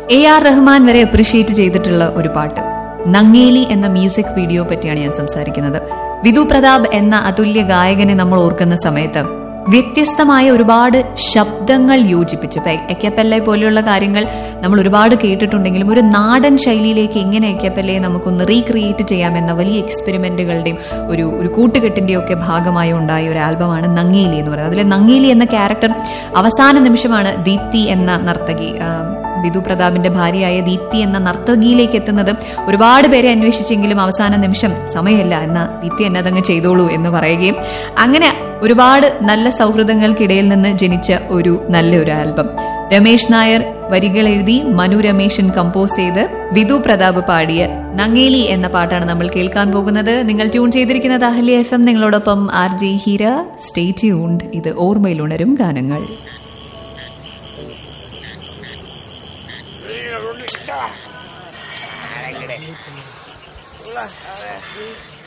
A R Rahman വരെ appreciate ചെയ്തിട്ടുള്ള ഒരു പാട്ട് നങ്ങേലി എന്ന മ്യൂസിക് വീഡിയോ പറ്റിയാണ് ഞാൻ സംസാരിക്കുന്നത് വിധു പ്രതാപ് എന്ന അതുല്യ ഗായകനെ നമ്മൾ ഓർക്കുന്ന സമയത്ത് വ്യത്യസ്തമായ ഒരുപാട് ശബ്ദങ്ങൾ യോജിപ്പിച്ച് ഇപ്പൊ എക്കപ്പല്ലെ പോലെയുള്ള കാര്യങ്ങൾ നമ്മൾ ഒരുപാട് കേട്ടിട്ടുണ്ടെങ്കിലും ഒരു നാടൻ ശൈലിയിലേക്ക് എങ്ങനെ എക്കപ്പല്ലയെ നമുക്കൊന്ന് റീക്രിയേറ്റ് ചെയ്യാമെന്ന വലിയ എക്സ്പെരിമെന്റുകളുടെയും ഒരു ഒരു കൂട്ടുകെട്ടിന്റെയും ഒക്കെ ഭാഗമായി ഉണ്ടായ ഒരു ആൽബമാണ് നങ്ങേലി എന്ന് പറയുന്നത് അതിലെ നങ്ങേലി എന്ന ക്യാരക്ടർ അവസാന നിമിഷമാണ് ദീപ്തി എന്ന നർത്തകി ആ, വിധു പ്രതാപിന്റെ ഭാര്യയായ ദീപ്തി എന്ന നർത്തകിയിലേക്ക് എത്തുന്നത് ഒരുപാട് പേരെ അന്വേഷിച്ചെങ്കിലും അവസാന നിമിഷം സമയമില്ല എന്ന ദീപ്തി എന്നെ അതങ്ങ് ചെയ്തോളൂ എന്ന് പറയുകയും അങ്ങനെ ഒരുപാട് നല്ല സൗഹൃദങ്ങൾക്കിടയിൽ നിന്ന് ജനിച്ച ഒരു നല്ലൊരു ആൽബം രമേശ് നായർ വരികൾ എഴുതി മനു രമേശൻ കമ്പോസ് ചെയ്ത് വിധു പ്രതാപ് പാടിയ നങ്ങേലി എന്ന പാട്ടാണ് നമ്മൾ കേൾക്കാൻ പോകുന്നത് നിങ്ങൾ ട്യൂൺ ചെയ്തിരിക്കുന്നത് അഹല്യ എഫ് എം നിങ്ങളോടൊപ്പം R J Heera stay tuned ഇത് ഓർമ്മയിലുണരും ഗാനങ്ങൾ Ulah, a ver.